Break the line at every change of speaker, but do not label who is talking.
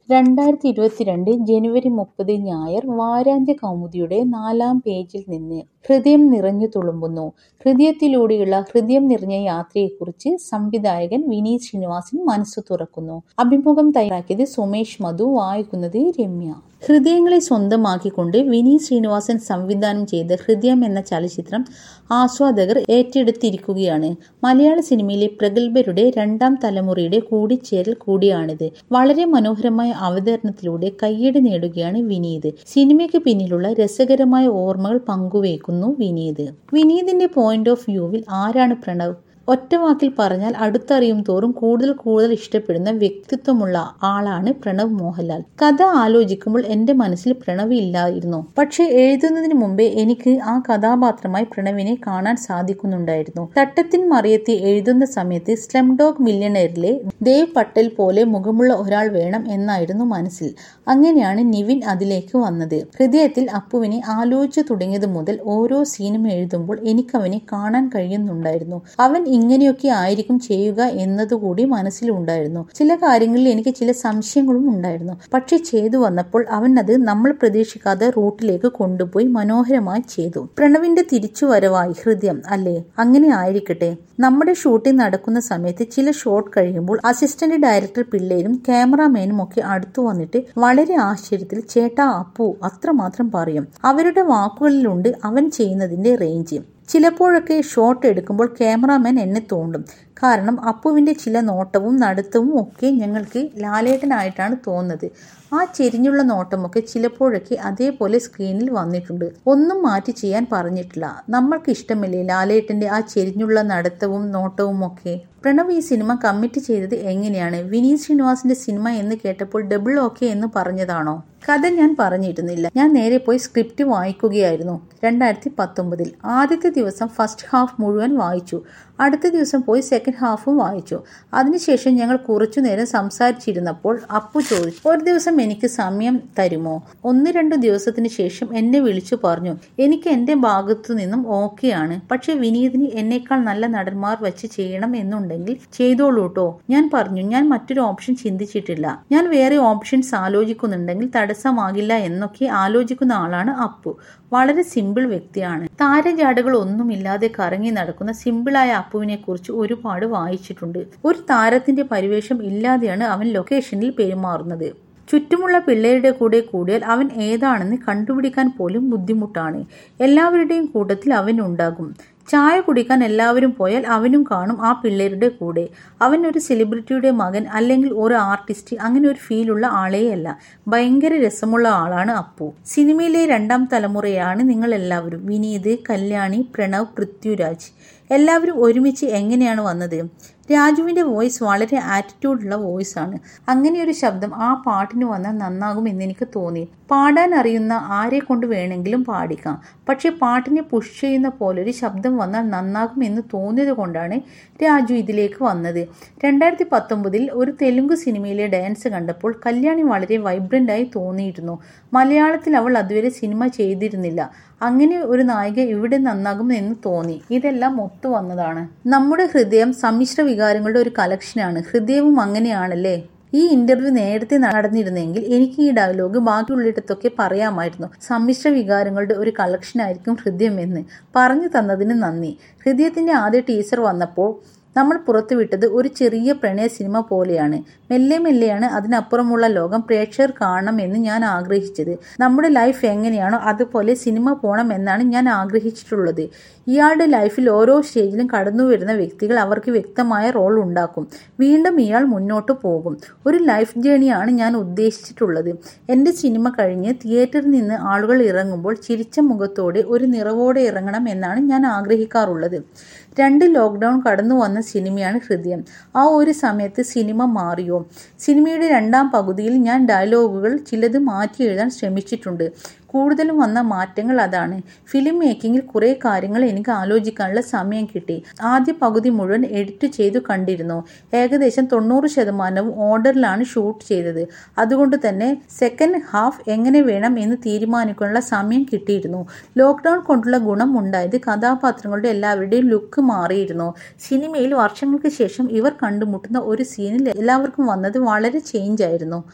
രണ്ടായിരത്തി ഇരുപത്തിരണ്ട് ജനുവരി മുപ്പത് ഞായർ വാരാന്ത്യ കൗമുദിയുടെ നാലാം പേജിൽ നിന്ന് ഹൃദയം നിറഞ്ഞു തുളുമ്പുന്നു ഹൃദയത്തിലൂടെയുള്ള ഹൃദയം നിറഞ്ഞ യാത്രയെക്കുറിച്ച് സംവിധായകൻ വിനീത് ശ്രീനിവാസൻ മനസ്സു തുറക്കുന്നു അഭിമുഖം തയ്യാറാക്കിയത് സുമേഷ് മധു വായിക്കുന്നത് രമ്യ ഹൃദയങ്ങളെ സ്വന്തമാക്കിക്കൊണ്ട് വിനീത് ശ്രീനിവാസൻ സംവിധാനം ചെയ്ത ഹൃദയം എന്ന ചലച്ചിത്രം ആസ്വാദകർ ഏറ്റെടുത്തിരിക്കുകയാണ് മലയാള സിനിമയിലെ പ്രഗത്ഭരുടെ രണ്ടാം തലമുറയുടെ കൂടിച്ചേരൽ കൂടിയാണിത് വളരെ മനോഹരമായ അവതരണത്തിലൂടെ കയ്യടി നേടുകയാണ് വിനീത് സിനിമയ്ക്ക് പിന്നിലുള്ള രസകരമായ ഓർമ്മകൾ പങ്കുവയ്ക്കുന്നു വിനീത് വിനീതിന്റെ പോയിന്റ് ഓഫ് വ്യൂവിൽ ആരാണ് പ്രണവ് ഒറ്റവാക്കിൽ പറഞ്ഞാൽ അടുത്തറിയും തോറും കൂടുതൽ കൂടുതൽ ഇഷ്ടപ്പെടുന്ന വ്യക്തിത്വമുള്ള ആളാണ് പ്രണവ് മോഹൻലാൽ കഥ ആലോചിക്കുമ്പോൾ എന്റെ മനസ്സിൽ പ്രണവ് ഇല്ലായിരുന്നു പക്ഷെ എഴുതുന്നതിന് മുമ്പേ എനിക്ക് ആ കഥാപാത്രമായി പ്രണവിനെ കാണാൻ സാധിക്കുന്നുണ്ടായിരുന്നു തട്ടത്തിൻ മറിയത്തി എഴുതുന്ന സമയത്ത് സ്ലം ഡോഗ് മില്യണറിലെ ദേവ് പട്ടേൽ പോലെ മുഖമുള്ള ഒരാൾ വേണം എന്നായിരുന്നു മനസ്സിൽ അങ്ങനെയാണ് നിവിൻ അതിലേക്ക് വന്നത് ഹൃദയത്തിൽ അപ്പുവിനെ ആലോചിച്ചു തുടങ്ങിയത് മുതൽ ഓരോ സീനും എഴുതുമ്പോൾ എനിക്കവനെ കാണാൻ കഴിയുന്നുണ്ടായിരുന്നു അവൻ ഇങ്ങനെയൊക്കെ ആയിരിക്കും ചെയ്യുക എന്നതുകൂടി മനസ്സിലുണ്ടായിരുന്നു ചില കാര്യങ്ങളിൽ എനിക്ക് ചില സംശയങ്ങളും ഉണ്ടായിരുന്നു പക്ഷെ ചെയ്തു വന്നപ്പോൾ അവൻ അത് നമ്മൾ പ്രതീക്ഷിക്കാത്ത റൂട്ടിലേക്ക് കൊണ്ടുപോയി മനോഹരമായി ചെയ്തു പ്രണവിന്റെ തിരിച്ചുവരവായി ഹൃദയം അല്ലേ അങ്ങനെ ആയിരിക്കട്ടെ നമ്മുടെ ഷൂട്ടിംഗ് നടക്കുന്ന സമയത്ത് ചില ഷോട്ട് കഴിയുമ്പോൾ അസിസ്റ്റന്റ് ഡയറക്ടർ പിള്ളേരും ക്യാമറാമാനും ഒക്കെ അടുത്തു വന്നിട്ട് വളരെ ആശ്ചര്യത്തിൽ ചേട്ടാ അപ്പു അത്രമാത്രം പറയും അവരുടെ വാക്കുകളിലുണ്ട് അവൻ ചെയ്യുന്നതിന്റെ റേഞ്ച് ചിലപ്പോഴൊക്കെ ഷോട്ട് എടുക്കുമ്പോൾ ക്യാമറാമാൻ എന്നെ തോണ്ടും കാരണം അപ്പുവിൻ്റെ ചില നോട്ടവും നടത്തവും ഒക്കെ ഞങ്ങൾക്ക് ലാലേട്ടനായിട്ടാണ് തോന്നുന്നത് ആ ചെരിഞ്ഞുള്ള നോട്ടമൊക്കെ ചിലപ്പോഴൊക്കെ അതേപോലെ സ്ക്രീനിൽ വന്നിട്ടുണ്ട് ഒന്നും മാറ്റി ചെയ്യാൻ പറഞ്ഞിട്ടില്ല നമ്മൾക്ക് ഇഷ്ടമില്ലേ ലാലേട്ടന്റെ ആ ചെരിഞ്ഞുള്ള നടത്തവും നോട്ടവും ഒക്കെ പ്രണവ് ഈ സിനിമ കമ്മിറ്റ് ചെയ്തത് എങ്ങനെയാണ് വിനീത് ശ്രീനിവാസിന്റെ സിനിമ എന്ന് കേട്ടപ്പോൾ ഡബിൾ ഓക്കെ എന്ന് പറഞ്ഞതാണോ കഥ ഞാൻ പറഞ്ഞിരുന്നില്ല ഞാൻ നേരെ പോയി സ്ക്രിപ്റ്റ് വായിക്കുകയായിരുന്നു രണ്ടായിരത്തി പത്തൊമ്പതിൽ ആദ്യത്തെ ദിവസം ഫസ്റ്റ് ഹാഫ് മുഴുവൻ വായിച്ചു അടുത്ത ദിവസം പോയി സെക്കൻഡ് ഹാഫും വായിച്ചു അതിനുശേഷം ഞങ്ങൾ കുറച്ചു നേരം സംസാരിച്ചിരുന്നപ്പോൾ അപ്പു ചോദിച്ചു ഒരു ദിവസം എനിക്ക് സമയം തരുമോ ഒന്ന് രണ്ടു ദിവസത്തിന് ശേഷം എന്നെ വിളിച്ചു പറഞ്ഞു എനിക്ക് എന്റെ ഭാഗത്തു നിന്നും ഓക്കെയാണ് പക്ഷെ വിനീതിന് എന്നേക്കാൾ നല്ല നടന്മാർ വെച്ച് ചെയ്യണം എന്നുണ്ടെങ്കിൽ ചെയ്തോളൂട്ടോ ഞാൻ പറഞ്ഞു ഞാൻ മറ്റൊരു ഓപ്ഷൻ ചിന്തിച്ചിട്ടില്ല ഞാൻ വേറെ ഓപ്ഷൻസ് ആലോചിക്കുന്നുണ്ടെങ്കിൽ തടസ്സമാകില്ല എന്നൊക്കെ ആലോചിക്കുന്ന ആളാണ് അപ്പു വളരെ സിമ്പിൾ വ്യക്തിയാണ് താരജാടകൾ ഒന്നുമില്ലാതെ കറങ്ങി നടക്കുന്ന സിമ്പിളായ അപ്പുവിനെ കുറിച്ച് ഒരുപാട് വായിച്ചിട്ടുണ്ട് ഒരു താരത്തിന്റെ പരിവേഷം ഇല്ലാതെയാണ് അവൻ ലൊക്കേഷനിൽ പെരുമാറുന്നത് ചുറ്റുമുള്ള പിള്ളേരുടെ കൂടെ കൂടിയാൽ അവൻ ഏതാണെന്ന് കണ്ടുപിടിക്കാൻ പോലും ബുദ്ധിമുട്ടാണ് എല്ലാവരുടെയും കൂട്ടത്തിൽ അവൻ ഉണ്ടാകും ചായ കുടിക്കാൻ എല്ലാവരും പോയാൽ അവനും കാണും ആ പിള്ളേരുടെ കൂടെ അവൻ ഒരു സെലിബ്രിറ്റിയുടെ മകൻ അല്ലെങ്കിൽ ഒരു ആർട്ടിസ്റ്റ് അങ്ങനെ ഒരു ഫീലുള്ള ആളെയല്ല ഭയങ്കര രസമുള്ള ആളാണ് അപ്പു സിനിമയിലെ രണ്ടാം തലമുറയാണ് നിങ്ങൾ എല്ലാവരും വിനീത് കല്യാണി പ്രണവ് പൃഥ്വിരാജ് എല്ലാവരും ഒരുമിച്ച് എങ്ങനെയാണ് വന്നത് രാജുവിന്റെ വോയിസ് വളരെ ആറ്റിറ്റ്യൂഡുള്ള വോയിസ് ആണ് അങ്ങനെ ഒരു ശബ്ദം ആ പാട്ടിന് വന്നാൽ നന്നാകും എന്ന് എനിക്ക് തോന്നി പാടാൻ അറിയുന്ന ആരെ കൊണ്ട് വേണമെങ്കിലും പാടിക്കാം പക്ഷെ പാട്ടിനെ പുഷ് ചെയ്യുന്ന പോലൊരു ശബ്ദം വന്നാൽ നന്നാകും എന്ന് തോന്നിയത് കൊണ്ടാണ് രാജു ഇതിലേക്ക് വന്നത് രണ്ടായിരത്തി പത്തൊമ്പതിൽ ഒരു തെലുങ്ക് സിനിമയിലെ ഡാൻസ് കണ്ടപ്പോൾ കല്യാണി വളരെ വൈബ്രന്റ് ആയി തോന്നിയിരുന്നു മലയാളത്തിൽ അവൾ അതുവരെ സിനിമ ചെയ്തിരുന്നില്ല അങ്ങനെ ഒരു നായിക ഇവിടെ നന്നാകും എന്ന് തോന്നി ഇതെല്ലാം ഒത്തു വന്നതാണ് നമ്മുടെ ഹൃദയം സമ്മിശ്ര വികാരങ്ങളുടെ ഒരു കലക്ഷനാണ് ഹൃദയവും അങ്ങനെയാണല്ലേ ഈ ഇന്റർവ്യൂ നേരത്തെ നടന്നിരുന്നെങ്കിൽ എനിക്ക് ഈ ഡയലോഗ് ബാക്കിയുള്ളിടത്തൊക്കെ പറയാമായിരുന്നു സമ്മിശ്ര വികാരങ്ങളുടെ ഒരു കളക്ഷൻ ആയിരിക്കും ഹൃദയം എന്ന് പറഞ്ഞു തന്നതിന് നന്ദി ഹൃദയത്തിന്റെ ആദ്യ ടീച്ചർ വന്നപ്പോൾ നമ്മൾ പുറത്തുവിട്ടത് ഒരു ചെറിയ പ്രണയ സിനിമ പോലെയാണ് മെല്ലെ മെല്ലെയാണ് അതിനപ്പുറമുള്ള ലോകം പ്രേക്ഷകർ കാണണം എന്ന് ഞാൻ ആഗ്രഹിച്ചത് നമ്മുടെ ലൈഫ് എങ്ങനെയാണോ അതുപോലെ സിനിമ പോകണം എന്നാണ് ഞാൻ ആഗ്രഹിച്ചിട്ടുള്ളത് ഇയാളുടെ ലൈഫിൽ ഓരോ സ്റ്റേജിലും കടന്നു വരുന്ന വ്യക്തികൾ അവർക്ക് വ്യക്തമായ റോൾ ഉണ്ടാക്കും വീണ്ടും ഇയാൾ മുന്നോട്ട് പോകും ഒരു ലൈഫ് ജേണിയാണ് ഞാൻ ഉദ്ദേശിച്ചിട്ടുള്ളത് എൻ്റെ സിനിമ കഴിഞ്ഞ് തിയേറ്ററിൽ നിന്ന് ആളുകൾ ഇറങ്ങുമ്പോൾ ചിരിച്ച മുഖത്തോടെ ഒരു നിറവോടെ ഇറങ്ങണം എന്നാണ് ഞാൻ ആഗ്രഹിക്കാറുള്ളത് രണ്ട് ലോക്ക്ഡൗൺ കടന്നു വന്ന സിനിമയാണ് ഹൃദയം ആ ഒരു സമയത്ത് സിനിമ മാറിയോ സിനിമയുടെ രണ്ടാം പകുതിയിൽ ഞാൻ ഡയലോഗുകൾ ചിലത് മാറ്റി എഴുതാൻ ശ്രമിച്ചിട്ടുണ്ട് കൂടുതലും വന്ന മാറ്റങ്ങൾ അതാണ് ഫിലിം മേക്കിങ്ങിൽ കുറേ കാര്യങ്ങൾ എനിക്ക് ആലോചിക്കാനുള്ള സമയം കിട്ടി ആദ്യ പകുതി മുഴുവൻ എഡിറ്റ് ചെയ്തു കണ്ടിരുന്നു ഏകദേശം തൊണ്ണൂറ് ശതമാനവും ഓർഡറിലാണ് ഷൂട്ട് ചെയ്തത് അതുകൊണ്ട് തന്നെ സെക്കൻഡ് ഹാഫ് എങ്ങനെ വേണം എന്ന് തീരുമാനിക്കാനുള്ള സമയം കിട്ടിയിരുന്നു ലോക്ക്ഡൌൺ കൊണ്ടുള്ള ഗുണം ഉണ്ടായത് കഥാപാത്രങ്ങളുടെ എല്ലാവരുടെയും ലുക്ക് മാറിയിരുന്നു സിനിമയിൽ വർഷങ്ങൾക്ക് ശേഷം ഇവർ കണ്ടുമുട്ടുന്ന ഒരു സീനിൽ എല്ലാവർക്കും വന്നത് വളരെ ചേഞ്ച് ആയിരുന്നു